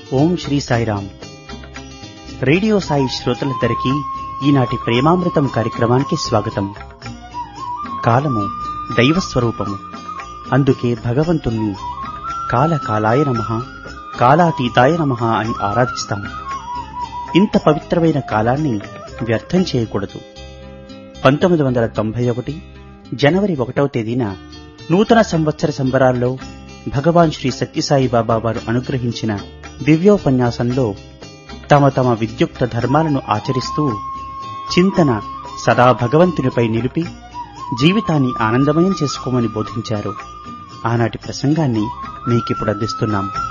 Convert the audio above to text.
ఓం Shri Sairam radio Sai శ్రోతలందరికీ ఈనాటి ప్రేమామృతం కార్యక్రమానికి స్వాగతం కాలము దైవ స్వరూపము అందుకే భగవంతుణ్ణి కాల కాలాయ నమ కాలాతీతాయ నమ అని ఆరాధిస్తాం ఇంత పవిత్రమైన కాలాన్ని వ్యర్థం చేయకూడదు పంతొమ్మిది వందల తొంభై ఒకటి జనవరి ఒకటవ తేదీన నూతన సంవత్సర సంబరాల్లో భగవాన్ శ్రీ సత్యసాయి బాబా వారు అనుగ్రహించిన దివ్యోపన్యాసంలో తమ తమ విద్యుక్త ధర్మాలను ఆచరిస్తూ చింతన సదా భగవంతునిపై నిలిపి జీవితాన్ని ఆనందమయం చేసుకోమని బోధించారు ఆనాటి ప్రసంగాన్ని మీకిప్పుడు అందిస్తున్నాం